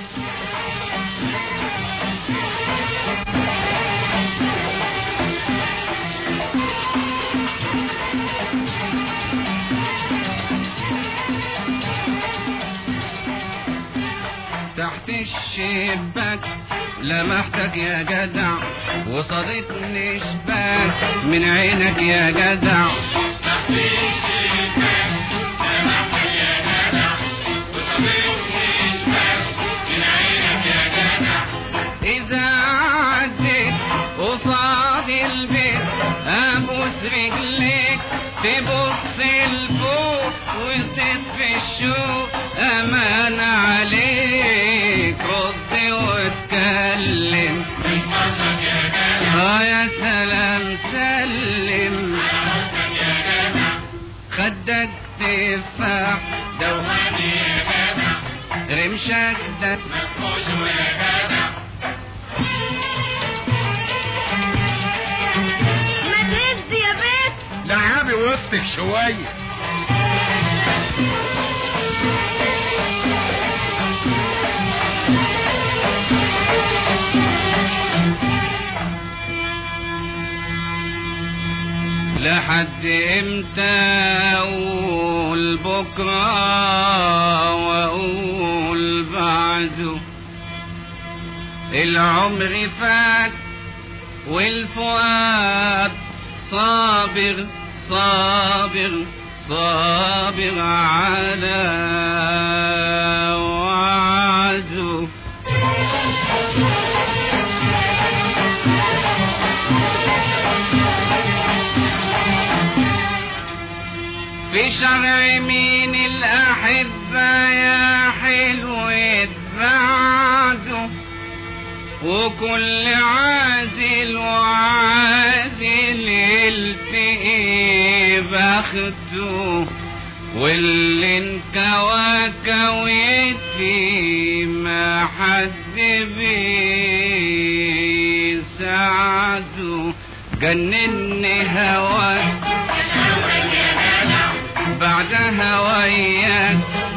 تحت الشباك لمحتك يا جدع وصادتني شباك من عينك يا جدع إذا عديت قصاد البيت أبوس رجليك تبص لفوق وتطفي الشوق أمان عليك رد واتكلم آه يا سلام سلم خدك تفاح دو رمشك ده ما تهز يا بيت لعابي وسطك شوية لحد امتى اقول بكره واقول بعده العمر فات والفؤاد صابر صابر صابر على وعده في شرع مين الأحبة يا حلو بعده وكل عازل وعازل يلتقي بخته واللي انكوى كويتي ما حد بيساعده جنني هواك بعد هواياك